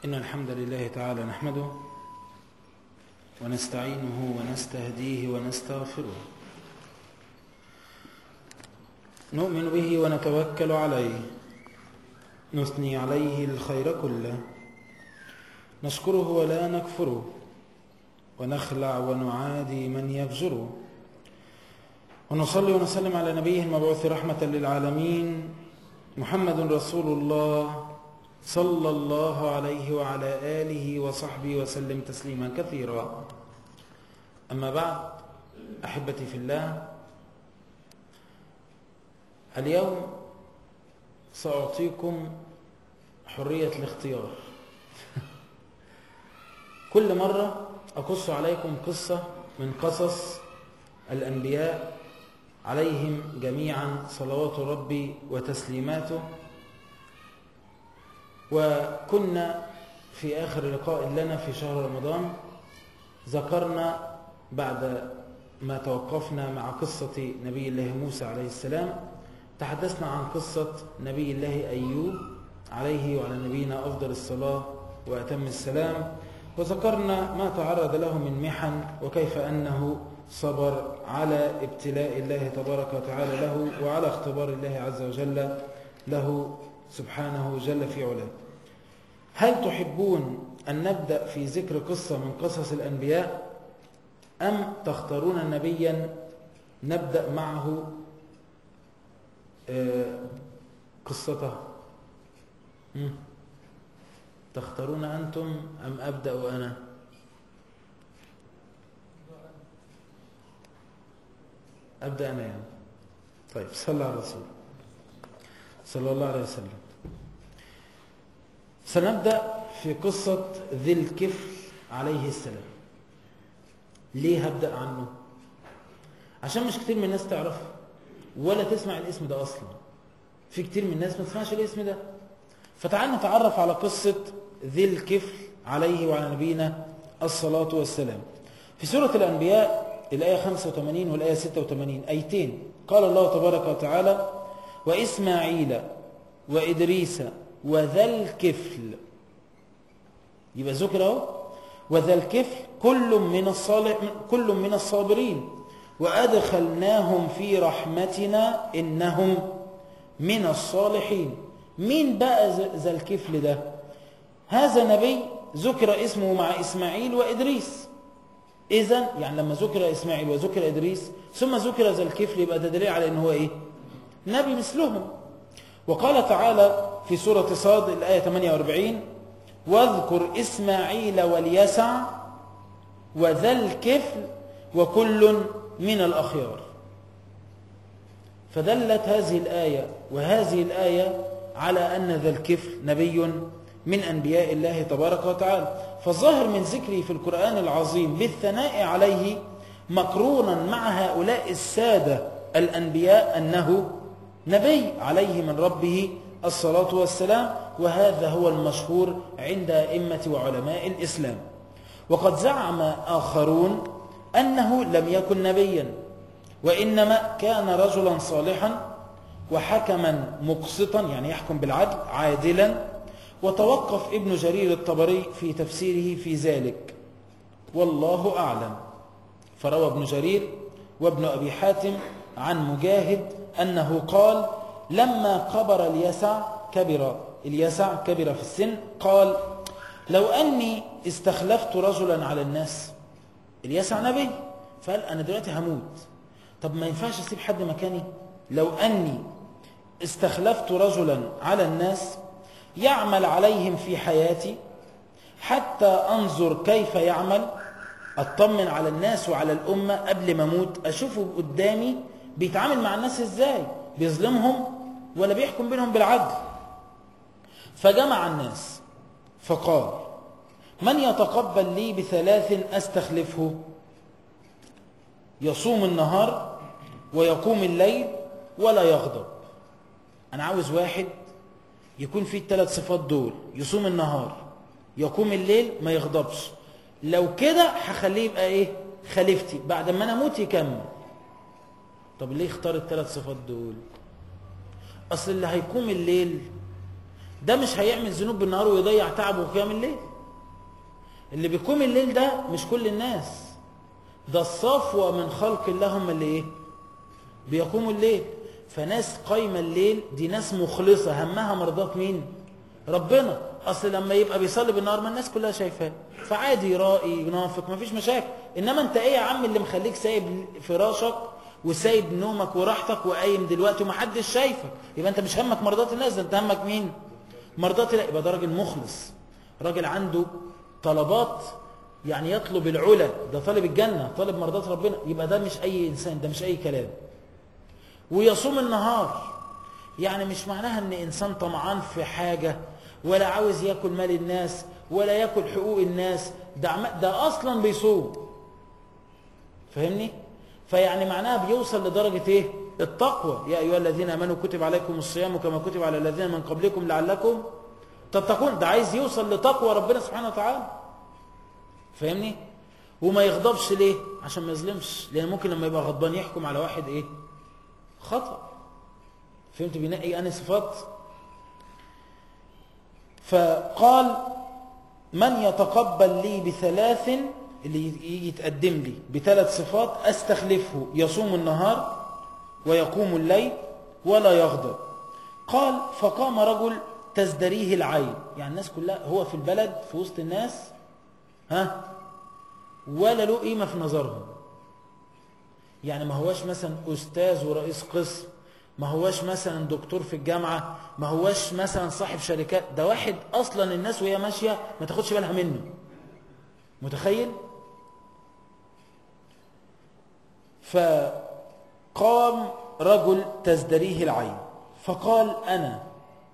إن الحمد لله تعالى نحمده ونستعينه ونستهديه ونستغفره نؤمن به ونتوكل عليه نثني عليه الخير كله نشكره ولا نكفره ونخلع ونعادي من يفجره ونصلي ونسلم على نبيه المبعوث رحمة للعالمين محمد رسول الله صلى الله عليه وعلى آله وصحبه وسلم تسليما كثيرا أما بعد أحبتي في الله اليوم سأعطيكم حرية الاختيار كل مرة أقص عليكم قصة من قصص الأنبياء عليهم جميعا صلوات ربي وتسليماته وكنا في آخر لقاء لنا في شهر رمضان ذكرنا بعد ما توقفنا مع قصة نبي الله موسى عليه السلام تحدثنا عن قصة نبي الله أيوب عليه وعلى نبينا أفضل الصلاة وأتم السلام وذكرنا ما تعرض له من محن وكيف أنه صبر على ابتلاء الله تبارك وتعالى له وعلى اختبار الله عز وجل له سبحانه جل في علاه هل تحبون أن نبدأ في ذكر قصة من قصص الأنبياء أم تختارون نبيا نبدأ معه قصته تختارون أنتم أم أبدأ أنا أبدأ أنا يعني طيب صلى على الرسول صلى الله عليه وسلم سنبدأ في قصة ذي الكفل عليه السلام ليه هبدأ عنه عشان مش كتير من الناس تعرفه ولا تسمع الاسم ده أصلا في كتير من الناس ما تسمعش الاسم ده فتعال نتعرف على قصة ذي الكفل عليه وعلى نبينا الصلاة والسلام في سورة الأنبياء الآية 85 والآية 86 أيتين قال الله تبارك وتعالى وإسماعيل وإدريس وذا الكفل يبقى ذكر اهو وذا الكفل كل من الصالح كل من الصابرين وأدخلناهم في رحمتنا إنهم من الصالحين مين بقى ذا الكفل ده هذا نبي ذكر اسمه مع إسماعيل وإدريس إذا يعني لما ذكر إسماعيل وذكر إدريس ثم ذكر ذا الكفل يبقى ده دليل على إن هو إيه نبي مثلهم وقال تعالى في سورة صاد الآية 48 واذكر إسماعيل واليسع وذا الكفل وكل من الأخيار فدلت هذه الآية وهذه الآية على أن ذا الكفل نبي من أنبياء الله تبارك وتعالى فالظاهر من ذكره في القرآن العظيم بالثناء عليه مقرونا مع هؤلاء السادة الأنبياء أنه نبي عليه من ربه الصلاة والسلام وهذا هو المشهور عند أئمة وعلماء الإسلام وقد زعم آخرون أنه لم يكن نبيا وإنما كان رجلا صالحا وحكما مقسطا يعني يحكم بالعدل عادلا وتوقف ابن جرير الطبري في تفسيره في ذلك والله أعلم فروى ابن جرير وابن أبي حاتم عن مجاهد أنه قال لما قبر اليسع كبر اليسع كبر في السن قال لو أني استخلفت رجلا على الناس اليسع نبي فقال أنا دلوقتي هموت طب ما ينفعش أسيب حد مكاني لو أني استخلفت رجلا على الناس يعمل عليهم في حياتي حتى أنظر كيف يعمل أطمن على الناس وعلى الأمة قبل ما أموت أشوفه قدامي بيتعامل مع الناس إزاي بيظلمهم ولا بيحكم بينهم بالعدل فجمع الناس فقال من يتقبل لي بثلاث أستخلفه يصوم النهار ويقوم الليل ولا يغضب أنا عاوز واحد يكون فيه الثلاث صفات دول يصوم النهار يقوم الليل ما يغضبش لو كده هخليه يبقى ايه خليفتي بعد ما انا اموت يكمل طب ليه اختار الثلاث صفات دول اصل اللي هيقوم الليل ده مش هيعمل ذنوب بالنهار ويضيع تعبه وقيام الليل اللي بيقوم الليل ده مش كل الناس ده الصفوة من خلق الله هم اللي ايه بيقوموا الليل فناس قايمة الليل دي ناس مخلصة همها مرضات مين ربنا اصل لما يبقى بيصلي بالنهار ما الناس كلها شايفاه فعادي يرائي ينافق مفيش مشاكل انما انت ايه يا عم اللي مخليك سايب فراشك وسايب نومك وراحتك وقايم دلوقتي ومحدش شايفك يبقى انت مش همك مرضات الناس ده انت همك مين مرضات الله يبقى ده راجل مخلص راجل عنده طلبات يعني يطلب العلا ده طالب الجنة طالب مرضات ربنا يبقى ده مش أي إنسان ده مش أي كلام ويصوم النهار يعني مش معناها أن إنسان طمعان في حاجة ولا عاوز يأكل مال الناس ولا يأكل حقوق الناس ده, ده أصلا بيصوم فاهمني؟ فيعني معناها بيوصل لدرجة إيه؟ التقوى يا أيها الذين أمنوا كتب عليكم الصيام كما كتب على الذين من قبلكم لعلكم تتقون ده عايز يوصل لتقوى ربنا سبحانه وتعالى فاهمني وما يغضبش ليه عشان ما يظلمش لان ممكن لما يبقى غضبان يحكم على واحد ايه خطأ فهمت بينقي انهي صفات فقال من يتقبل لي بثلاث اللي يجي يتقدم لي بثلاث صفات استخلفه يصوم النهار ويقوم الليل ولا يغضب قال فقام رجل تزدريه العين يعني الناس كلها هو في البلد في وسط الناس ها ولا له قيمة في نظرهم يعني ما هواش مثلا أستاذ ورئيس قسم ما هواش مثلا دكتور في الجامعة ما هواش مثلا صاحب شركات ده واحد أصلا الناس وهي ماشية ما تاخدش بالها منه متخيل فقام رجل تزدريه العين فقال أنا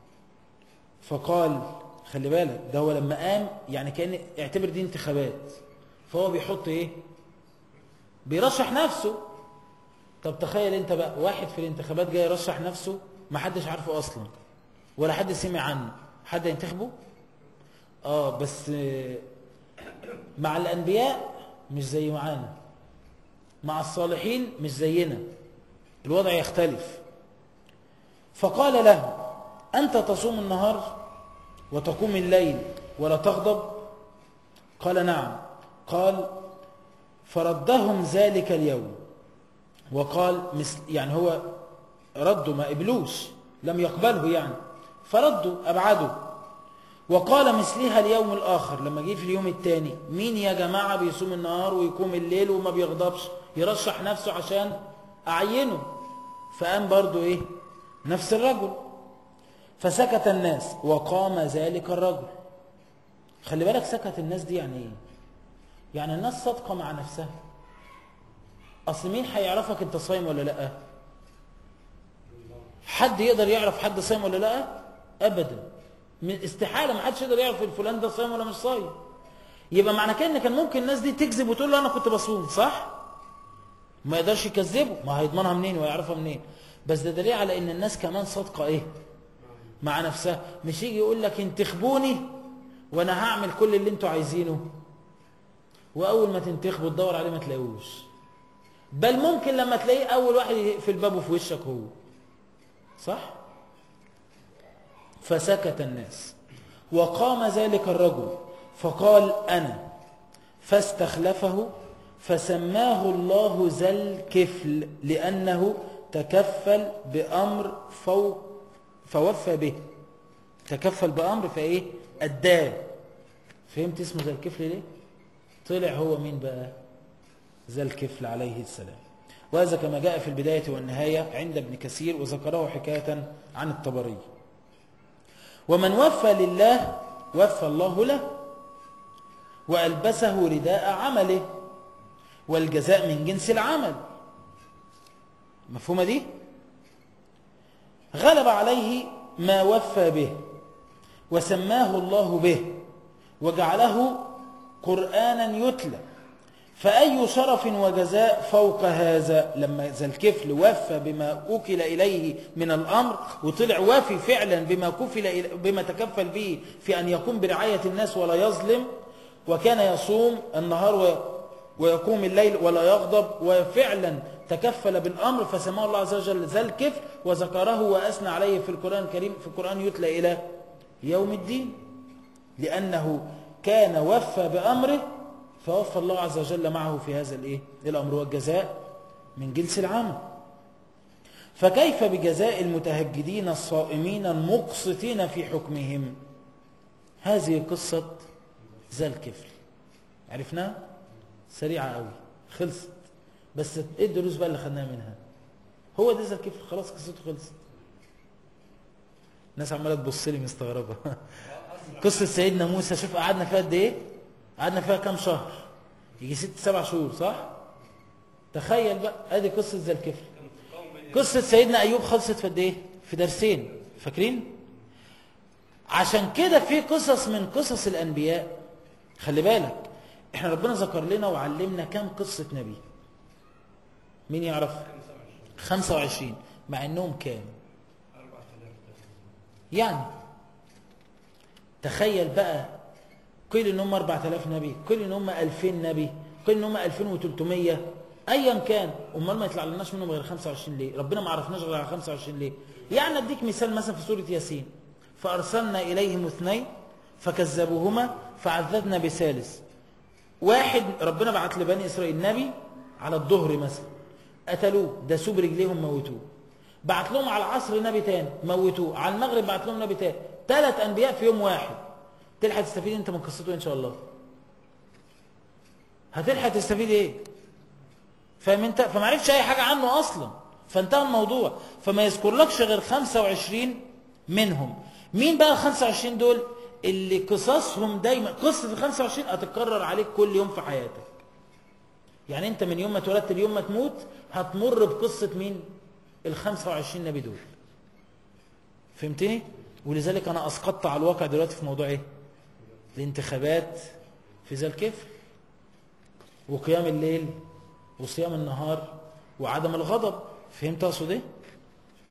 فقال خلي بالك ده هو لما قام يعني كان اعتبر دي انتخابات فهو بيحط ايه بيرشح نفسه طب تخيل انت بقى واحد في الانتخابات جاي يرشح نفسه ما حدش عارفه اصلا ولا حد سمع عنه حد ينتخبه اه بس مع الانبياء مش زي معانا مع الصالحين مش زينا الوضع يختلف فقال له أنت تصوم النهار وتقوم الليل ولا تغضب قال نعم قال فردهم ذلك اليوم وقال مثل يعني هو ردوا ما قبلوش لم يقبله يعني فردوا أبعدوا وقال مثلها اليوم الآخر لما جه في اليوم الثاني مين يا جماعة بيصوم النهار ويقوم الليل وما بيغضبش يرشح نفسه عشان أعينه فقام برضو إيه نفس الرجل فسكت الناس وقام ذلك الرجل خلي بالك سكت الناس دي يعني ايه يعني الناس صادقه مع نفسها اصل مين هيعرفك انت صايم ولا لا حد يقدر يعرف حد صايم ولا لا ابدا من استحاله ما حدش يقدر يعرف الفلان ده صايم ولا مش صايم يبقى معنى كده ان كان ممكن الناس دي تكذب وتقول له انا كنت بصوم صح ما يقدرش يكذبه ما هيضمنها منين ويعرفها منين بس ده دليل على ان الناس كمان صادقه ايه مع نفسها مش يجي يقول لك انتخبوني وانا هعمل كل اللي انتوا عايزينه واول ما تنتخبوا تدور عليه ما تلاقوش بل ممكن لما تلاقيه اول واحد يقفل بابه في وشك هو صح فسكت الناس وقام ذلك الرجل فقال انا فاستخلفه فسماه الله ذا الكفل لانه تكفل بامر فوق فوفى به تكفل بأمر فإيه أداه فهمت اسمه ذا الكفل ليه طلع هو مين بقى ذا الكفل عليه السلام وهذا كما جاء في البداية والنهاية عند ابن كثير وذكره حكاية عن الطبري ومن وفى لله وفى الله له وألبسه رداء عمله والجزاء من جنس العمل مفهومة دي؟ غلب عليه ما وفى به وسماه الله به وجعله قرآنا يتلى فأي شرف وجزاء فوق هذا لما ذا الكفل وفى بما أكل إليه من الأمر وطلع وافي فعلا بما, كفل بما تكفل به في أن يقوم برعاية الناس ولا يظلم وكان يصوم النهار ويقوم الليل ولا يغضب وفعلا تكفل بالأمر فسماه الله عز وجل ذا الكفل وذكره وأثنى عليه في القرآن الكريم في القرآن يتلى إلى يوم الدين لأنه كان وفى بأمره فوفى الله عز وجل معه في هذا الإيه؟ الأمر والجزاء من جنس العمل فكيف بجزاء المتهجدين الصائمين المقسطين في حكمهم هذه قصة ذا الكفل عرفناها سريعة قوي خلصت بس ايه الدروس بقى اللي خدناها منها هو ده ذا الكفل خلاص قصته خلصت الناس عماله تبص لي مستغربه قصه سيدنا موسى شوف قعدنا فيها قد ايه قعدنا فيها كام شهر يجي ست سبع شهور صح تخيل بقى ادي قصه ذا الكفل قصه سيدنا ايوب خلصت في قد ايه في درسين فاكرين عشان كده في قصص من قصص الانبياء خلي بالك احنا ربنا ذكر لنا وعلمنا كام قصه نبي مين يعرف 25 مع انهم كام يعني تخيل بقى قيل ان هم 4000 نبي قيل ان هم 2000 نبي قيل ان هم 2300 ايا كان امال ما يطلع لناش منهم غير 25 ليه ربنا ما عرفناش غير على 25 ليه يعني اديك مثال مثلا في سوره ياسين فارسلنا اليهم اثنين فكذبوهما فعذبنا بثالث واحد ربنا بعت لبني اسرائيل نبي على الظهر مثلا قتلوه داسوه برجليهم موتوه بعت لهم على العصر نبي تاني موتوه على المغرب بعت لهم نبي تاني ثلاث انبياء في يوم واحد تلحق تستفيد انت من قصته ان شاء الله هتلحق تستفيد ايه فاهم انت فما عرفتش اي حاجه عنه اصلا فانتهى الموضوع فما يذكرلكش غير 25 منهم مين بقى ال 25 دول اللي قصصهم دايما قصه ال 25 هتتكرر عليك كل يوم في حياتك يعني انت من يوم ما اتولدت ليوم ما تموت هتمر بقصه مين ال 25 نبي دول فهمتني ولذلك انا اسقطت على الواقع دلوقتي في موضوع ايه الانتخابات في ذا الكفر وقيام الليل وصيام النهار وعدم الغضب فهمت اقصد ايه